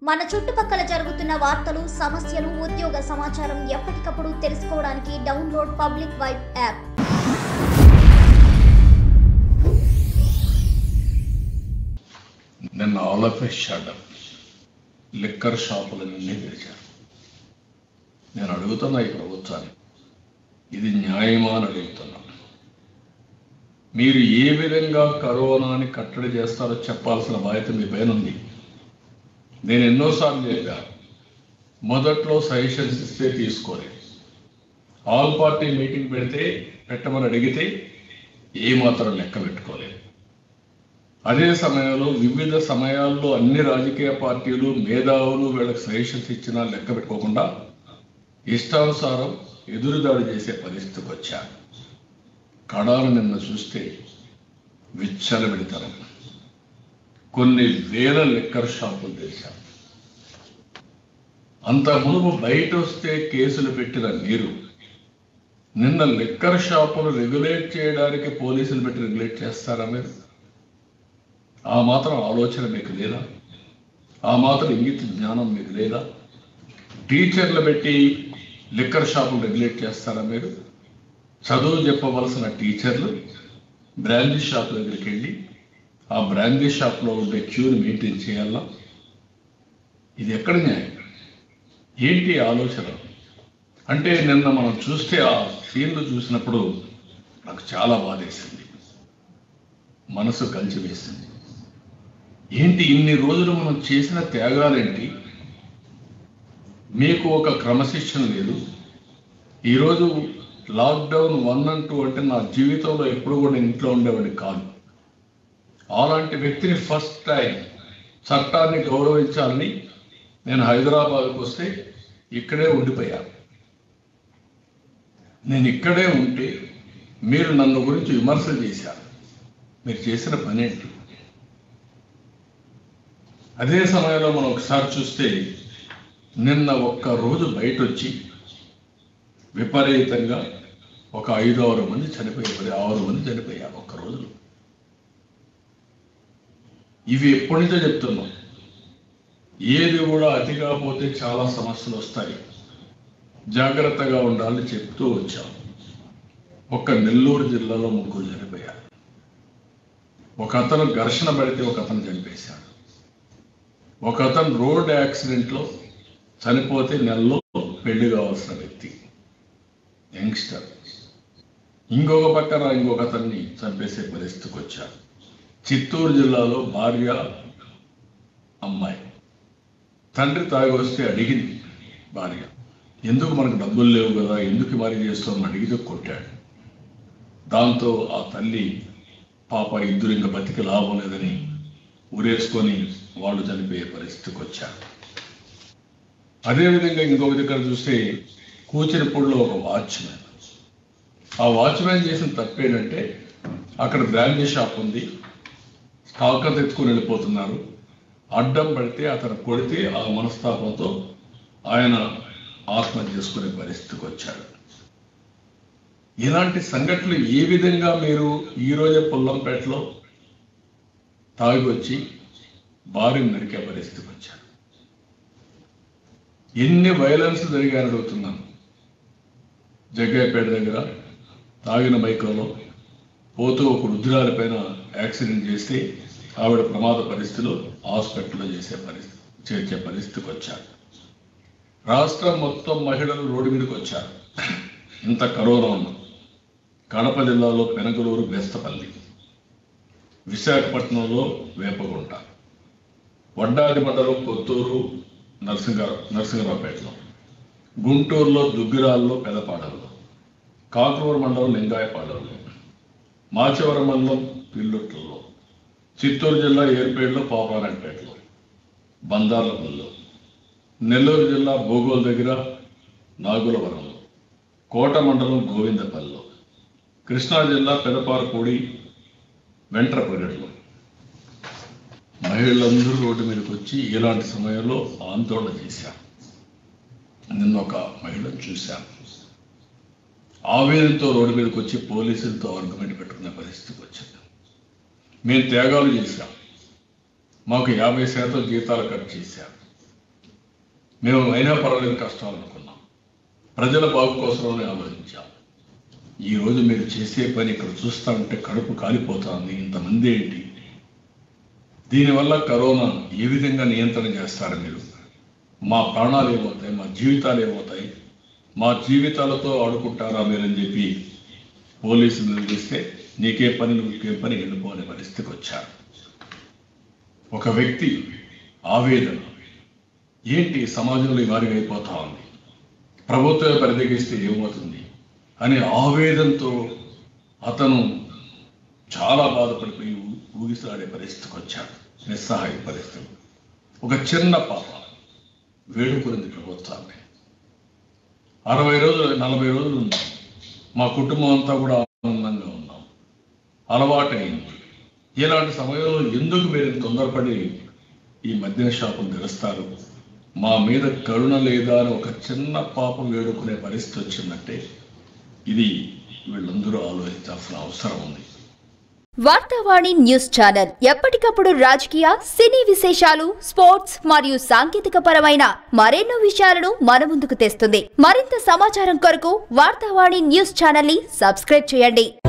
మన చుట్టుపక్కల జరుగుతున్న వార్తలు సమస్యలు ఉద్యోగ సమాచారం ఎప్పటికప్పుడు తెలుసుకోవడానికి డౌన్లోడ్ పబ్లిక్ వైబ్ యాప్ నిన్న all of a sudden liquor షాపులన్నీ తెరిచారు నేను అడుగుతున్నా ఈ ప్రభుత్వాన్ని ఇది న్యాయమా అని అడుగుతున్నా మీరు ఏ విధంగా కరోనాని కట్టడి చేస్తారో చెప్పాల్సిన బాధ్యత మీ పైన ఉంది నేను ఎన్నోసార్లు చెప్పా మొదట్లో సజెషన్స్ ఇస్తే తీసుకోలేదు ఆల్ పార్టీ మీటింగ్ పెడితే పెట్టమని అడిగితే ఏమాత్రం లెక్క పెట్టుకోలేదు అదే సమయంలో వివిధ సమయాల్లో అన్ని రాజకీయ పార్టీలు మేధావులు వీళ్ళకి సజెషన్స్ ఇచ్చినా లెక్క పెట్టుకోకుండా ఇష్టానుసారం ఎదురుదాడి చేసే పరిస్థితికి వచ్చారు కడాను నిన్న చూస్తే విచ్చలబెడతారు కొన్ని వేల లిక్కర్ షాపులు తెరిచారు అంత మునుపు బయట వస్తే కేసులు పెట్టిన మీరు నిన్న లిక్కర్ షాపులు రెగ్యులేట్ చేయడానికి పోలీసులు పెట్టి రెగ్యులేట్ చేస్తారా మీరు ఆ మాత్రం ఆలోచన మీకు లేదా ఆ మాత్రం ఇంగిత జ్ఞానం మీకు లేదా టీచర్లు పెట్టి లిక్కర్ షాపులు రెగ్యులేట్ చేస్తారా మీరు చదువు చెప్పవలసిన టీచర్లు బ్రాందీ షాప్ దగ్గరికి వెళ్ళి ఆ బ్రాందీ షాప్లో ఉండే క్యూని మెయింటైన్ చేయాలా ఇది ఎక్కడ న్యాయం ఏంటి ఆలోచన అంటే నిన్న మనం చూస్తే ఆ సీన్లు చూసినప్పుడు నాకు చాలా బాధేసింది మనసు కలిసివేసింది ఏంటి ఇన్ని రోజులు మనం చేసిన త్యాగాలేంటి మీకు ఒక క్రమశిక్షణ లేదు ఈరోజు లాక్డౌన్ వన్ అండ్ టూ అంటే నా జీవితంలో ఎప్పుడు కూడా నేను ఇంట్లో ఉండేవాడిని కాదు అలాంటి వ్యక్తిని ఫస్ట్ టైం చట్టాన్ని గౌరవించాలని నేను హైదరాబాద్కు వస్తే ఇక్కడే ఉండిపోయాను నేను ఇక్కడే ఉంటే మీరు నన్ను గురించి విమర్శలు చేశారు మీరు చేసిన పని ఏంటి అదే సమయంలో మనం ఒకసారి చూస్తే నిన్న ఒక్క రోజు బయట వచ్చి విపరీతంగా ఒక ఐదు ఆరు మంది చనిపోయారు ఆరు మంది చనిపోయారు ఒక్క రోజులో ఇవి ఎప్పటి నుంచో చెప్తున్నాం ఏది కూడా అతిగా పోతే చాలా సమస్యలు వస్తాయి జాగ్రత్తగా ఉండాలని చెప్తూ వచ్చాం ఒక్క నెల్లూరు జిల్లాలో ముగ్గురు చనిపోయారు ఒక అతను ఘర్షణ పడితే ఒక అతను చనిపేశాడు ఒక అతను రోడ్ యాక్సిడెంట్లో చనిపోతే నెలలో పెళ్లి కావాల్సిన వ్యక్తి యంగ్స్టర్ ఇంకొక పక్కన ఇంకొక అతన్ని చంపేసే పరిస్థితికి వచ్చారు చిత్తూరు జిల్లాలో భార్య అమ్మాయి తండ్రి తాగి వస్తే అడిగింది భార్య ఎందుకు మనకు డబ్బులు లేవు కదా ఎందుకు మరి చేస్తామని అడిగితే కొట్టాడు దాంతో ఆ తల్లి పాప ఇద్దరు ఇంకా బతికి లాభం లేదని ఉరేసుకొని వాళ్ళు చనిపోయే పరిస్థితికి వచ్చారు అదేవిధంగా ఇంకొక దగ్గర చూస్తే కూచినపూడిలో ఒక వాచ్మెన్ ఆ వాచ్మెన్ చేసిన తప్పేంటంటే అక్కడ బ్రాండీ షాప్ ఉంది స్టాక్ అంతా ఎత్తుకుని వెళ్ళిపోతున్నారు అడ్డం పడితే అతను కొడితే ఆ మనస్తాపంతో ఆయన ఆత్మహత్య చేసుకునే పరిస్థితికి వచ్చాడు ఇలాంటి సంఘటనలు ఏ విధంగా మీరు ఈరోజే పుల్లంపేటలో తాగి వచ్చి భార్యను నరికే పరిస్థితికి వచ్చారు ఎన్ని వైలెన్స్ జరిగాయని అడుగుతున్నాను జగ్గయ్యపేట దగ్గర తాగిన బైకులో పోతూ ఒక వృద్ధురాలి పైన యాక్సిడెంట్ చేస్తే ఆవిడ ప్రమాద పరిస్థితిలో హాస్పిటల్లో చేసే పరిస్థితి చేర్చే పరిస్థితికి వచ్చారు రాష్ట్రం మొత్తం మహిళలు రోడ్డు మీదకి వచ్చారు ఇంత కరోనా ఉన్న కడప జిల్లాలో పెనగలూరు బెస్తపల్లి విశాఖపట్నంలో వేపగుంట వడ్డాది మండలం కొత్తూరు నరసింగ నరసింగరావుపేటలో గుంటూరులో దుగ్గిరాల్లో పెదపాడల్లో కాకులూరు మండలం లింగాయపాడల్లో మాచవరం మండలం పిల్లుట్లలో చిత్తూరు జిల్లా ఏర్పేటలో పాపారాయణపేటలో బందార్లపల్లిలో నెల్లూరు జిల్లా భోగోల్ దగ్గర నాగులవరంలో కోట మండలం గోవిందపల్లిలో కృష్ణా జిల్లా పెదపారపూడి వెంట్రపగడ్లో మహిళలందరూ రోడ్డు మీదకి వచ్చి ఇలాంటి సమయంలో ఆందోళన చేశారు నిన్న ఒక మహిళను చూశాను ఆవేదనతో రోడ్డు మీదకి వచ్చి పోలీసులతో ఆర్గ్యుమెంట్ పెట్టుకునే పరిస్థితికి వచ్చింది మేము త్యాగాలు చేశాం మాకు యాభై శాతం జీతాలు కట్ చేశారు మేము అయినా పర్వాలేదు కష్టాలు అనుకున్నాం ప్రజల బాగు కోసమని ఆలోచించాం ఈరోజు మీరు చేసే పని ఇక్కడ చూస్తా ఉంటే కడుపు కాలిపోతుంది ఇంతమంది ఏంటి దీనివల్ల కరోనా ఏ విధంగా నియంత్రణ చేస్తారు మీరు మా ప్రాణాలు ఏమవుతాయి మా జీవితాలు ఏమవుతాయి మా జీవితాలతో ఆడుకుంటారా మీరని చెప్పి పోలీసులు నిలదీస్తే నీకే పని నువ్వుకే పని వెళ్ళిపోనే పరిస్థితికి వచ్చారు ఒక వ్యక్తి ఆవేదన ఏంటి సమాజంలో ఈ వారికి అయిపోతా ఉంది ప్రభుత్వం పరిదగిస్తే ఏమవుతుంది అనే ఆవేదనతో అతను చాలా బాధపడిపోయి ఊ- ఊగిసలాడే పరిస్థితికి వచ్చాడు నిస్సహాయ పరిస్థితి ఒక చిన్న పాప వేడుకునింది ప్రభుత్వాన్ని అరవై రోజులు నలభై రోజులు ఉన్నాం మా కుటుంబం అంతా కూడా ఆనందంగా ఉన్నాం అలవాటైంది ఇలాంటి సమయంలో ఎందుకు మీరు ఇంత తొందరపడి ఈ మద్యం షాపులు తెరుస్తారు మా మీద కరుణ లేదా అని ఒక చిన్న పాపం వేడుకునే పరిస్థితి వచ్చిందంటే ఇది వీళ్ళందరూ ఆలోచించాల్సిన అవసరం ఉంది వార్తావాణి న్యూస్ ఛానల్ ఎప్పటికప్పుడు రాజకీయ సినీ విశేషాలు స్పోర్ట్స్ మరియు సాంకేతిక పరమైన మరెన్నో విషయాలను మన ముందుకు తెస్తుంది మరింత సమాచారం కొరకు వార్తావాణి న్యూస్ ఛానల్ ని సబ్స్క్రైబ్ చేయండి